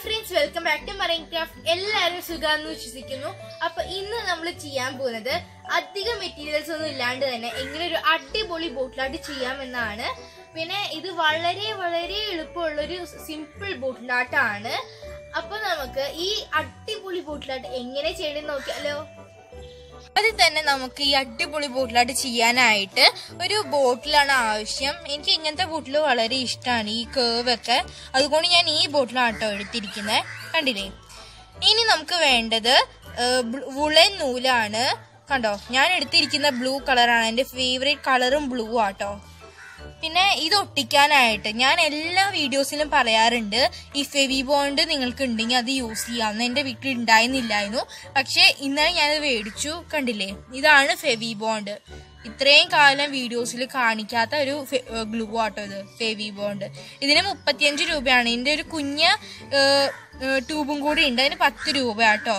friends welcome back to marine craft എല്ലാവരും സുഖാന്ന് വിശ്വസിക്കുന്നു അപ്പൊ ഇന്ന് നമ്മൾ ചെയ്യാൻ പോകുന്നത് അധികം മെറ്റീരിയൽസ് ഒന്നും ഇല്ലാണ്ട് തന്നെ എങ്ങനെ ഒരു അടിപൊളി ബോട്ടിലാട്ട് ചെയ്യാമെന്നാണ് പിന്നെ ഇത് വളരെ വളരെ എളുപ്പമുള്ളൊരു സിമ്പിൾ ബോട്ടിലാട്ടാണ് അപ്പൊ നമുക്ക് ഈ അടിപൊളി ബോട്ടിലാട്ട് എങ്ങനെ ചെയ്യണമെന്ന് നോക്കിയാലോ അതിൽ തന്നെ നമുക്ക് ഈ അടിപൊളി ബോട്ടിലായിട്ട് ചെയ്യാനായിട്ട് ഒരു ബോട്ടിലാണ് ആവശ്യം എനിക്ക് ഇങ്ങനത്തെ ബോട്ടിൽ വളരെ ഇഷ്ടമാണ് ഈ കേവ് ഒക്കെ അതുകൊണ്ട് ഞാൻ ഈ ബോട്ടിലാണ് കേട്ടോ എടുത്തിരിക്കുന്നത് കണ്ടില്ലേ ഇനി നമുക്ക് വേണ്ടത് വുളൻ നൂലാണ് കണ്ടോ ഞാൻ എടുത്തിരിക്കുന്ന ബ്ലൂ കളറാണ് എൻ്റെ ഫേവറേറ്റ് കളറും ബ്ലൂ ആട്ടോ പിന്നെ ഇത് ഒട്ടിക്കാനായിട്ട് ഞാൻ എല്ലാ വീഡിയോസിലും പറയാറുണ്ട് ഈ ഫെവി ബോണ്ട് നിങ്ങൾക്ക് ഉണ്ടെങ്കിൽ അത് യൂസ് ചെയ്യാമെന്ന് എൻ്റെ വീട്ടിൽ ഉണ്ടായിരുന്നില്ലായിരുന്നു പക്ഷേ ഇന്നലെ ഞാനത് മേടിച്ചു കണ്ടില്ലേ ഇതാണ് ഫെവി ബോണ്ട് ഇത്രയും കാലം വീഡിയോസിൽ കാണിക്കാത്ത ഒരു ഗ്ലൂ ആട്ടോ ഇത് ഫെവി ബോണ്ട് ഇതിന് മുപ്പത്തിയഞ്ച് രൂപയാണ് ഇതിൻ്റെ ഒരു കുഞ്ഞ് ട്യൂബും കൂടി ഉണ്ട് അതിന് പത്ത് രൂപ ആട്ടോ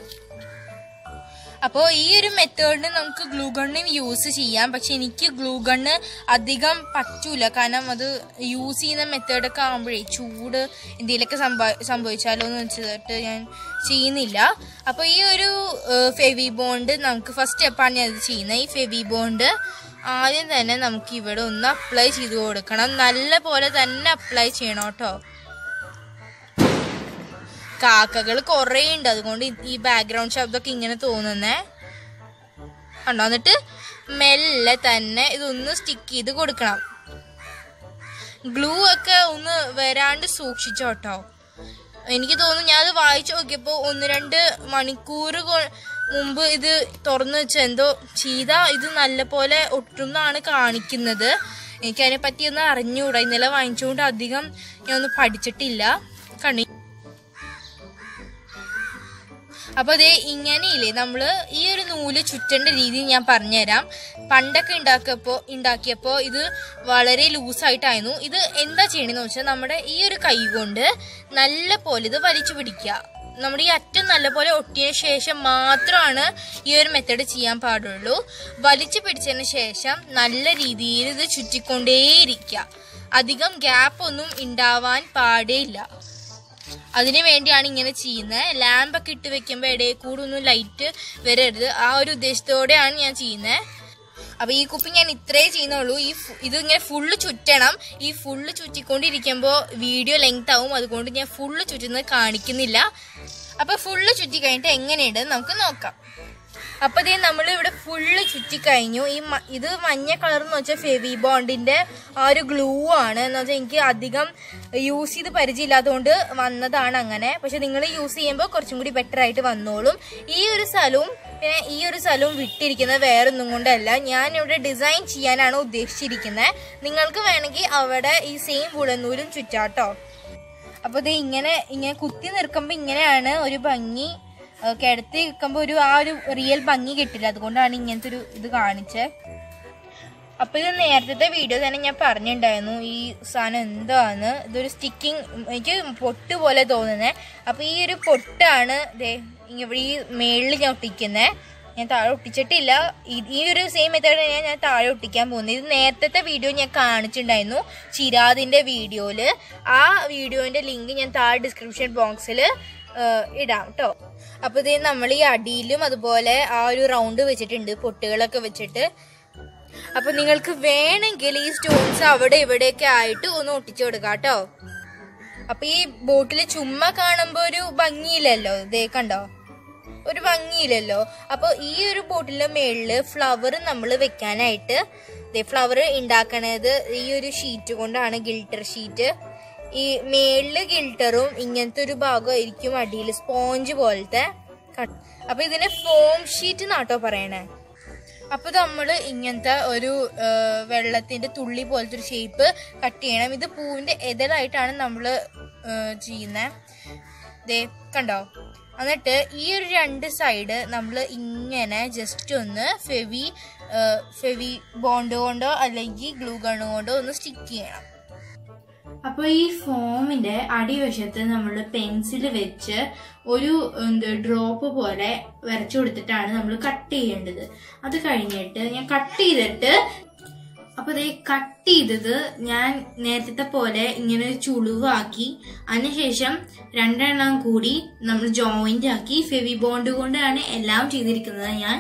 അപ്പോൾ ഈ ഒരു മെത്തേഡിന് നമുക്ക് ഗ്ലൂ ഗണ്ണും യൂസ് ചെയ്യാം പക്ഷെ എനിക്ക് ഗ്ലൂ ഗണ്ണ് അധികം പറ്റൂല കാരണം അത് യൂസ് ചെയ്യുന്ന മെത്തേഡൊക്കെ ആകുമ്പോഴേ ചൂട് എന്തെങ്കിലുമൊക്കെ സംഭവ സംഭവിച്ചാലോ എന്ന് വെച്ചിട്ട് ഞാൻ ചെയ്യുന്നില്ല അപ്പോൾ ഈ ഒരു ഫെവി ബോണ്ട് നമുക്ക് ഫസ്റ്റ് സ്റ്റെപ്പാണ് ഞാൻ ഇത് ചെയ്യുന്നത് ഈ ഫെവി ബോണ്ട് ആദ്യം തന്നെ നമുക്ക് ഇവിടെ ഒന്ന് അപ്ലൈ ചെയ്ത് കൊടുക്കണം നല്ല പോലെ തന്നെ അപ്ലൈ ചെയ്യണം കേട്ടോ കാക്കകൾ കുറേ ഉണ്ട് അതുകൊണ്ട് ഈ ബാക്ക്ഗ്രൗണ്ട് ശബ്ദമൊക്കെ ഇങ്ങനെ തോന്നുന്നേ കണ്ടോ എന്നിട്ട് മെല്ലെ തന്നെ ഇതൊന്ന് സ്റ്റിക്ക് ചെയ്ത് കൊടുക്കണം ഗ്ലൂ ഒക്കെ ഒന്ന് വരാണ്ട് സൂക്ഷിച്ചോട്ടോ എനിക്ക് തോന്നുന്നു ഞാൻ അത് വായിച്ചു നോക്കിയപ്പോൾ ഒന്ന് രണ്ട് മണിക്കൂർ മുമ്പ് ഇത് തുറന്നു വെച്ച എന്തോ ചെയ്ത ഇത് നല്ല പോലെ ഒട്ടുന്നാണ് കാണിക്കുന്നത് എനിക്കതിനെ പറ്റി ഒന്ന് അറിഞ്ഞുകൂടാ ഇന്നലെ വാങ്ങിച്ചുകൊണ്ട് അധികം ഞാൻ ഒന്നും പഠിച്ചിട്ടില്ല കണ്ണി അപ്പൊ അതേ ഇങ്ങനെയില്ലേ നമ്മള് ഈ ഒരു നൂല് ചുറ്റേണ്ട രീതി ഞാൻ പറഞ്ഞുതരാം പണ്ടൊക്കെ ഉണ്ടാക്കിയപ്പോ ഉണ്ടാക്കിയപ്പോ ഇത് വളരെ ലൂസായിട്ടായിരുന്നു ഇത് എന്താ ചെയ്യണെന്ന് വെച്ചാൽ നമ്മുടെ ഈ ഒരു കൈ കൊണ്ട് നല്ല പോലെ ഇത് വലിച്ചു പിടിക്കുക നമ്മുടെ ഈ അറ്റം നല്ലപോലെ ഒട്ടിയ ശേഷം മാത്രമാണ് ഈ ഒരു മെത്തേഡ് ചെയ്യാൻ പാടുള്ളൂ വലിച്ചു പിടിച്ചതിന് ശേഷം നല്ല രീതിയിൽ ഇത് ചുറ്റിക്കൊണ്ടേയിരിക്കുക അധികം ഗ്യാപ്പ് ഒന്നും ഉണ്ടാവാൻ പാടേയില്ല അതിനു വേണ്ടിയാണ് ഇങ്ങനെ ചെയ്യുന്നത് ലാമ്പൊക്കെ ഇട്ട് വെക്കുമ്പോൾ ഇടയിൽ കൂടെ ഒന്നും ലൈറ്റ് വരരുത് ആ ഒരു ഉദ്ദേശത്തോടെയാണ് ഞാൻ ചെയ്യുന്നത് അപ്പൊ ഈ കുപ്പി ഞാൻ ഇത്രേ ചെയ്യുന്നുള്ളൂ ഈ ഇത് ഇങ്ങനെ ഫുള്ള് ചുറ്റണം ഈ ഫുള്ള് ചുറ്റിക്കൊണ്ടിരിക്കുമ്പോൾ വീഡിയോ ലെങ്ത് ആവും അതുകൊണ്ട് ഞാൻ ഫുള്ള് ചുറ്റുന്നത് കാണിക്കുന്നില്ല അപ്പൊ ഫുള്ള് ചുറ്റി കഴിഞ്ഞിട്ട് എങ്ങനെയുണ്ട് നമുക്ക് നോക്കാം അപ്പൊ ഇതേ നമ്മൾ ഇവിടെ ഫുള്ള് ചുറ്റി കഴിഞ്ഞു ഈ ഇത് മഞ്ഞ കളർ എന്ന് വെച്ചാൽ ഫെവി ബോണ്ടിന്റെ ആ ഒരു ഗ്ലൂ ആണ് എന്ന് വെച്ചാൽ എനിക്ക് അധികം യൂസ് ചെയ്ത് പരിചയമില്ലാത്തതുകൊണ്ട് വന്നതാണ് അങ്ങനെ പക്ഷെ നിങ്ങൾ യൂസ് ചെയ്യുമ്പോൾ കുറച്ചും കൂടി ബെറ്റർ ആയിട്ട് വന്നോളും ഈ ഒരു സ്ഥലവും പിന്നെ ഈ ഒരു സ്ഥലവും വിട്ടിരിക്കുന്നത് വേറൊന്നും കൊണ്ടല്ല ഞാൻ ഇവിടെ ഡിസൈൻ ചെയ്യാനാണ് ഉദ്ദേശിച്ചിരിക്കുന്നത് നിങ്ങൾക്ക് വേണമെങ്കിൽ അവിടെ ഈ സെയിം പുളന്നൂലും ചുറ്റാട്ടോ അപ്പോൾ ഇത് ഇങ്ങനെ ഇങ്ങനെ കുത്തി നിൽക്കുമ്പോൾ ഇങ്ങനെയാണ് ഒരു ഭംഗി കിടത്തി നിൽക്കുമ്പോൾ ഒരു ആ ഒരു റിയൽ ഭംഗി കിട്ടില്ല അതുകൊണ്ടാണ് ഇങ്ങനത്തെ ഒരു ഇത് കാണിച്ചത് അപ്പൊ ഇത് നേരത്തെ വീഡിയോ തന്നെ ഞാൻ പറഞ്ഞിട്ടുണ്ടായിരുന്നു ഈ സാധനം എന്താന്ന് ഇതൊരു സ്റ്റിക്കിങ് എനിക്ക് പൊട്ട് പോലെ തോന്നുന്നത് അപ്പൊ ഈ ഒരു പൊട്ടാണ് ഇവിടെ ഈ മേളിൽ ഞാൻ ഒട്ടിക്കുന്നത് ഞാൻ താഴെ ഒട്ടിച്ചിട്ടില്ല ഈ ഒരു സെയിം മെത്തേഡ് ഞാൻ ഞാൻ താഴെ ഒട്ടിക്കാൻ പോകുന്നത് ഇത് നേരത്തെ വീഡിയോ ഞാൻ കാണിച്ചിട്ടുണ്ടായിരുന്നു ചിരാദിന്റെ വീഡിയോയില് ആ വീഡിയോന്റെ ലിങ്ക് ഞാൻ താഴെ ഡിസ്ക്രിപ്ഷൻ ബോക്സിൽ ഇടാം കേട്ടോ അപ്പൊ ഇത് നമ്മൾ ഈ അടിയിലും അതുപോലെ ആ ഒരു റൗണ്ട് വെച്ചിട്ടുണ്ട് പൊട്ടുകളൊക്കെ വെച്ചിട്ട് അപ്പൊ നിങ്ങൾക്ക് വേണമെങ്കിൽ ഈ സ്റ്റോൺസ് അവിടെ ഇവിടെയൊക്കെ ആയിട്ട് ഒന്ന് ഒട്ടിച്ചു കൊടുക്കാം കേട്ടോ അപ്പൊ ഈ ബോട്ടിൽ ചുമ്മാ കാണുമ്പോ ഒരു ഭംഗിയില്ലല്ലോ ഇതേ കണ്ടോ ഒരു ഭംഗിയില്ലല്ലോ അപ്പൊ ഈ ഒരു ബോട്ടിലിന്റെ മേളില് ഫ്ലവർ നമ്മൾ വെക്കാനായിട്ട് ഫ്ലവർ ഉണ്ടാക്കണത് ഈ ഒരു ഷീറ്റ് കൊണ്ടാണ് ഗിൽട്ടർ ഷീറ്റ് ഈ മേളില് ഗിൽട്ടറും ഇങ്ങനത്തെ ഒരു ഭാഗമായിരിക്കും അടിയിൽ സ്പോഞ്ച് പോലത്തെ അപ്പൊ ഇതിനെ ഫോം ഷീറ്റ് എന്നാട്ടോ പറയണേ അപ്പൊ നമ്മൾ ഇങ്ങനത്തെ ഒരു വെള്ളത്തിന്റെ തുള്ളി പോലത്തെ ഒരു ഷേപ്പ് കട്ട് ചെയ്യണം ഇത് പൂവിന്റെ എതലായിട്ടാണ് നമ്മൾ ചെയ്യുന്നത് ദേ കണ്ടോ എന്നിട്ട് ഈ ഒരു രണ്ട് സൈഡ് നമ്മൾ ഇങ്ങനെ ജസ്റ്റ് ഒന്ന് ഫെവി ഫെവി ബോണ്ട് കൊണ്ടോ അല്ലെങ്കിൽ ഗ്ലൂ ഗണ്ണ് കൊണ്ടോ ഒന്ന് സ്റ്റിക്ക് ചെയ്യണം അപ്പോൾ ഈ ഫോമിന്റെ അടിവശത്ത് നമ്മൾ പെൻസിൽ വെച്ച് ഒരു എന്ത് ഡ്രോപ്പ് പോലെ വരച്ചു കൊടുത്തിട്ടാണ് നമ്മൾ കട്ട് ചെയ്യേണ്ടത് അത് കഴിഞ്ഞിട്ട് ഞാൻ കട്ട് ചെയ്തിട്ട് അപ്പൊ ഇത് കട്ട് ചെയ്തത് ഞാൻ നേരത്തെ പോലെ ഇങ്ങനെ ഒരു ചുളിവാക്കി അതിനുശേഷം രണ്ടെണ്ണം കൂടി നമ്മൾ ജോയിന്റ് ആക്കി ഫെവി ബോണ്ട് കൊണ്ടാണ് എല്ലാം ചെയ്തിരിക്കുന്നത് ഞാൻ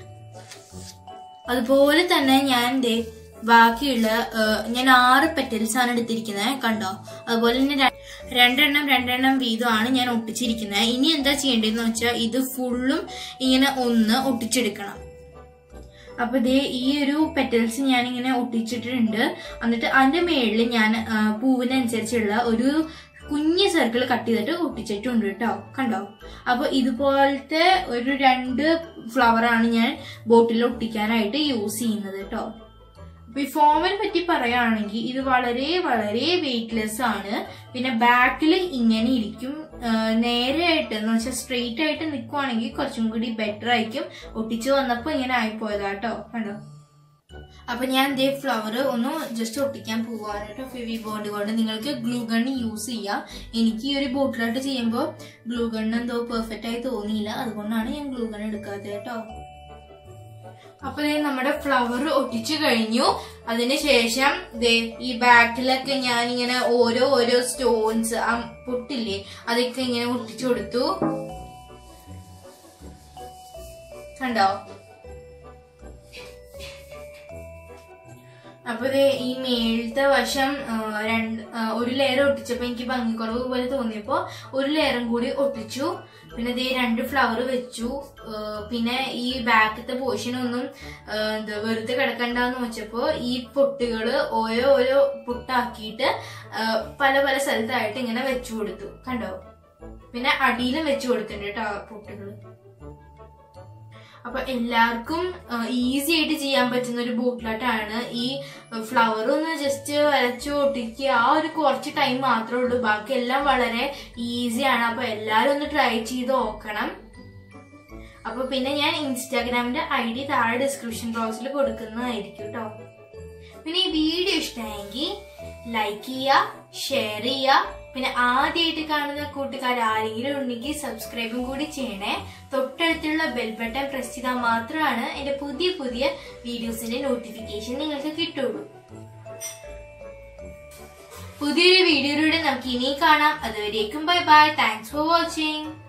അതുപോലെ തന്നെ ഞാൻ ദേ ബാക്കിയുള്ള ആ, ഞാൻ ആറ് പെറ്റൽസ് ആണ് എടുത്തിരിക്കുന്നത് കണ്ടോ അതുപോലെ തന്നെ ര- രണ്ടെണ്ണം രണ്ടെണ്ണം വീതമാണ് ഞാൻ ഒട്ടിച്ചിരിക്കുന്നത് ഇനി എന്താ ചെയ്യേണ്ടതെന്ന് വെച്ചാൽ ഇത് ഫുള്ളും ഇങ്ങനെ ഒന്ന് ഒട്ടിച്ചെടുക്കണം അപ്പൊ ദേ ഈ ഒരു പെറ്റൽസ് ഞാൻ ഇങ്ങനെ ഒട്ടിച്ചിട്ടുണ്ട് എന്നിട്ട് അതിന്റെ മേളിൽ ഞാൻ ആ, പൂവിനനുസരിച്ചുള്ള ഒരു കുഞ്ഞ് സർക്കിൾ കട്ട് ചെയ്തിട്ട് ഒട്ടിച്ചിട്ടുണ്ട് കേട്ടോ കണ്ടോ അപ്പൊ ഇതുപോലത്തെ ഒരു രണ്ട് ഫ്ലവർ ആണ് ഞാൻ ബോട്ടിൽ ഒട്ടിക്കാനായിട്ട് യൂസ് ചെയ്യുന്നത് കേട്ടോ അപ്പൊ ഈ ഫോമിനെ പറ്റി പറയുകയാണെങ്കിൽ ഇത് വളരെ വളരെ വെയിറ്റ്ലെസ് ആണ് പിന്നെ ബാക്കിൽ ഇങ്ങനെ ഇരിക്കും ആ, നേരെയായിട്ട് എന്ന് വെച്ചാൽ സ്ട്രെയിറ്റ് ആയിട്ട് നിൽക്കുവാണെങ്കിൽ കുറച്ചും കൂടി ബെറ്റർ ആയിരിക്കും ഒട്ടിച്ചു വന്നപ്പോ ഇങ്ങനെ ആയിപ്പോയതാട്ടോ കണ്ടോ അപ്പൊ ഞാൻ ഇതേ ഫ്ലവർ ഒന്ന് ജസ്റ്റ് ഒട്ടിക്കാൻ പോവാണ് കേട്ടോ ഫെവി ബോണ്ട് കൊണ്ട് നിങ്ങൾക്ക് ഗ്ലൂ ഗൺ യൂസ് ചെയ്യാം എനിക്ക് ഈ ഒരു ബോട്ടിലായിട്ട് ചെയ്യുമ്പോൾ ഗ്ലൂ ഗൺ എന്തോ പെർഫെക്റ്റ് ആയി തോന്നിയില്ല അതുകൊണ്ടാണ് ഞാൻ ഗ്ലൂ ഗൺ എടുക്കാത്തത് കേട്ടോ അപ്പൊ ദേ നമ്മുടെ ഫ്ലവർ ഒട്ടിച്ചു കഴിഞ്ഞു അതിനുശേഷം ദേ ഈ ബാക്കിലൊക്കെ ഞാൻ ഇങ്ങനെ ഓരോ ഓരോ സ്റ്റോൺസ് ആ പൊട്ടില്ലേ അതൊക്കെ ഇങ്ങനെ ഒട്ടിച്ചു കൊടുത്തു കണ്ടോ അപ്പൊ ദേ ഈ മേളത്തെ വശം ആ, രണ്ട് ആ, ഒരു ലെയർ ഒട്ടിച്ചപ്പോ എനിക്ക് ഭംഗിക്കുറവ് പോലെ തോന്നിയപ്പോ ഒരു ലെയറും കൂടി ഒട്ടിച്ചു പിന്നെ ദേ രണ്ട് ഫ്ലവർ വെച്ചു ആ, പിന്നെ ഈ ബാക്കത്തെ പോർഷൻ ഒന്നും ആ, എന്താ വെറുതെ കിടക്കണ്ടെന്ന് വെച്ചപ്പോ ഈ പൊട്ടുകള് ഓരോ ഓരോ പൊട്ടാക്കിയിട്ട് ആ, പല പല സ്ഥലത്തായിട്ട് ഇങ്ങനെ വെച്ചു കൊടുത്തു കണ്ടോ പിന്നെ അടിയിലും വെച്ചു കൊടുത്തിട്ടുണ്ട് കേട്ടോ ആ പൊട്ടുകള് അപ്പൊ എല്ലാവർക്കും ഈസി ആയിട്ട് ചെയ്യാൻ പറ്റുന്ന ഒരു ബോട്ടിലാട്ടാണ് ഈ ഫ്ലവർ ഒന്ന് ജസ്റ്റ് വരച്ചു ഒട്ടിക്കുക ആ ഒരു കുറച്ച് ടൈം മാത്രമേ ഉള്ളൂ ബാക്കി എല്ലാം വളരെ ഈസിയാണ് അപ്പൊ എല്ലാവരും ഒന്ന് ട്രൈ ചെയ്ത് നോക്കണം അപ്പൊ പിന്നെ ഞാൻ ഇൻസ്റ്റാഗ്രാമിന്റെ ഐ ഡി താഴെ ഡിസ്ക്രിപ്ഷൻ ബോക്സിൽ കൊടുക്കുന്നതായിരിക്കും കേട്ടോ പിന്നെ ഈ വീഡിയോ ഇഷ്ടമായെങ്കിൽ ലൈക്ക് ചെയ്യുക ഷെയർ ചെയ്യുക പിന്നെ ആദ്യമായിട്ട് കാണുന്ന കൂട്ടുകാർ ആരെങ്കിലും ഉണ്ടെങ്കിൽ സബ്സ്ക്രൈബും കൂടി ചെയ്യണേ തൊട്ടടുത്തുള്ള ബെൽ ബട്ടൺ പ്രസ് ചെയ്താൽ മാത്രമാണ് എന്റെ പുതിയ പുതിയ വീഡിയോസിന്റെ നോട്ടിഫിക്കേഷൻ നിങ്ങൾക്ക് കിട്ടുള്ളൂ പുതിയൊരു വീഡിയോയിലൂടെ നമുക്ക് ഇനി കാണാം അതുവരേക്കും bye bye thanks for watching